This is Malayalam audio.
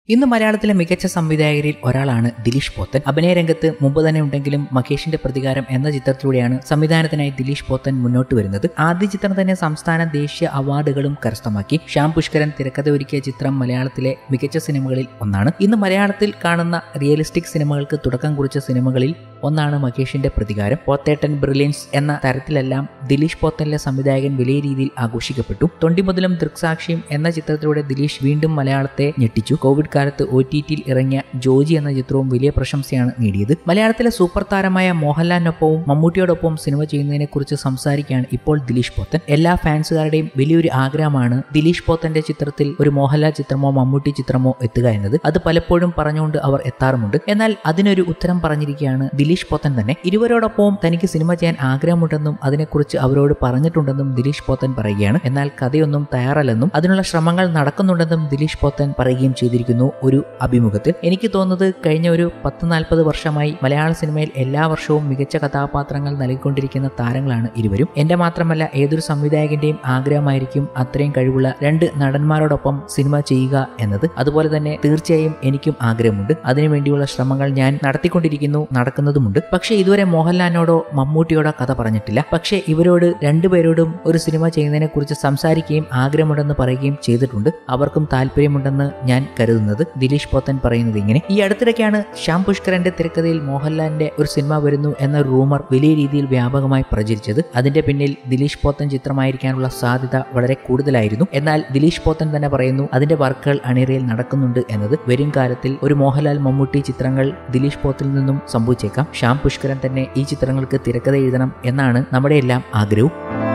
ഇന്ന് മലയാളത്തിലെ മികച്ച സംവിധായകരിൽ ഒരാളാണ് ദിലീഷ് പോത്തൻ അഭിനയരംഗത്ത് മുമ്പ് തന്നെ ഉണ്ടെങ്കിലും മഹേഷിന്റെ പ്രതികാരം എന്ന ചിത്രത്തിലൂടെയാണ് സംവിധാനത്തിനായി ദിലീഷ് പോത്തൻ മുന്നോട്ട് വരുന്നത് ആദ്യ ചിത്രം തന്നെ സംസ്ഥാന ദേശീയ അവാർഡുകളും കരസ്ഥമാക്കി ശ്യാം പുഷ്കരൻ തിരക്കഥ ഒരുക്കിയ ചിത്രം മലയാളത്തിലെ മികച്ച സിനിമകളിൽ ഒന്നാണ് ഇന്ന് മലയാളത്തിൽ കാണുന്ന റിയലിസ്റ്റിക് സിനിമകൾക്ക് തുടക്കം കുറിച്ച സിനിമകളിൽ ഒന്നാണ് മഹേഷിന്റെ പ്രതികാരം പോത്തേട്ടൻ ബ്രില്യൻസ് എന്ന തരത്തിലെല്ലാം ദിലീഷ് പോത്തനിലെ സംവിധായകൻ വലിയ രീതിയിൽ ആഘോഷിക്കപ്പെട്ടു തൊണ്ടി മുതലും ദൃക്സാക്ഷിയും എന്ന ചിത്രത്തിലൂടെ ദിലീഷ് വീണ്ടും മലയാളത്തെ ഞെട്ടിച്ചു കോവിഡ് കാലത്ത് ഒ ടി ടിയിൽ ഇറങ്ങിയ ജോജി എന്ന ചിത്രവും വലിയ പ്രശംസയാണ് നേടിയത് മലയാളത്തിലെ സൂപ്പർ താരമായ മോഹൻലാലിനൊപ്പവും മമ്മൂട്ടിയോടൊപ്പം സിനിമ ചെയ്യുന്നതിനെ കുറിച്ച് സംസാരിക്കുകയാണ് ഇപ്പോൾ ദിലീഷ് പോത്തൻ എല്ലാ ഫാൻസുകാരുടെയും വലിയൊരു ആഗ്രഹമാണ് ദിലീഷ് പോത്തന്റെ ചിത്രത്തിൽ ഒരു മോഹൻലാൽ ചിത്രമോ മമ്മൂട്ടി ചിത്രമോ എത്തുക എന്നത് അത് പലപ്പോഴും പറഞ്ഞുകൊണ്ട് അവർ എത്താറുമുണ്ട് എന്നാൽ അതിനൊരു ഉത്തരം പറഞ്ഞിരിക്കുകയാണ് ദിലീഷ് പോത്തൻ തന്നെ ഇരുവരോടൊപ്പവും തനിക്ക് സിനിമ ചെയ്യാൻ ആഗ്രഹമുണ്ടെന്നും അതിനെക്കുറിച്ച് അവരോട് പറഞ്ഞിട്ടുണ്ടെന്നും ദിലീഷ് പോത്തൻ പറയുകയാണ് എന്നാൽ കഥയൊന്നും തയ്യാറല്ലെന്നും അതിനുള്ള ശ്രമങ്ങൾ നടക്കുന്നുണ്ടെന്നും ദിലീഷ് പോത്തൻ പറയുകയും ചെയ്തിരിക്കുന്നു ഒരു അഭിമുഖത്തിൽ എനിക്ക് തോന്നുന്നത് കഴിഞ്ഞ ഒരു പത്ത് നാൽപ്പത് വർഷമായി മലയാള സിനിമയിൽ എല്ലാ വർഷവും മികച്ച കഥാപാത്രങ്ങൾ നൽകിക്കൊണ്ടിരിക്കുന്ന താരങ്ങളാണ് ഇരുവരും എന്റെ മാത്രമല്ല ഏതൊരു സംവിധായകന്റെയും ആഗ്രഹമായിരിക്കും അത്രയും കഴിവുള്ള രണ്ട് നടന്മാരോടൊപ്പം സിനിമ ചെയ്യുക എന്നത് അതുപോലെ തന്നെ തീർച്ചയായും എനിക്കും ആഗ്രഹമുണ്ട് അതിനുവേണ്ടിയുള്ള ശ്രമങ്ങൾ ഞാൻ നടത്തിക്കൊണ്ടിരിക്കുന്നു നടക്കുന്നതുമുണ്ട് പക്ഷേ ഇതുവരെ മോഹൻലാലിനോടോ മമ്മൂട്ടിയോടോ കഥ പറഞ്ഞിട്ടില്ല പക്ഷേ ഇവരോട് രണ്ടുപേരോടും ഒരു സിനിമ ചെയ്യുന്നതിനെ കുറിച്ച് സംസാരിക്കുകയും ആഗ്രഹമുണ്ടെന്ന് പറയുകയും ചെയ്തിട്ടുണ്ട് അവർക്കും താല്പര്യമുണ്ടെന്ന് ഞാൻ കരുതുന്നത് ദിലീഷ് പോത്തൻ പറയുന്നത് ഇങ്ങനെ ഈ അടുത്തിടയ്ക്കാണ് ശ്യാം പുഷ്കരന്റെ തിരക്കഥയിൽ മോഹൻലാലിന്റെ ഒരു സിനിമ വരുന്നു എന്ന റൂമർ വലിയ രീതിയിൽ വ്യാപകമായി പ്രചരിച്ചത് അതിന്റെ പിന്നിൽ ദിലീഷ് പോത്തൻ ചിത്രമായിരിക്കാനുള്ള സാധ്യത വളരെ കൂടുതലായിരുന്നു എന്നാൽ ദിലീഷ് പോത്തൻ തന്നെ പറയുന്നു അതിന്റെ വർക്കുകൾ അണിയറയിൽ നടക്കുന്നുണ്ട് എന്നത് വരും കാലത്തിൽ ഒരു മോഹൻലാൽ മമ്മൂട്ടി ചിത്രങ്ങൾ ദിലീഷ് പോത്തിൽ നിന്നും സംഭവിച്ചേക്കാം ശ്യാം പുഷ്കരൻ തന്നെ ഈ ചിത്രങ്ങൾക്ക് തിരക്കഥ എഴുതണം എന്നാണ് നമ്മുടെ എല്ലാം ആഗ്രഹവും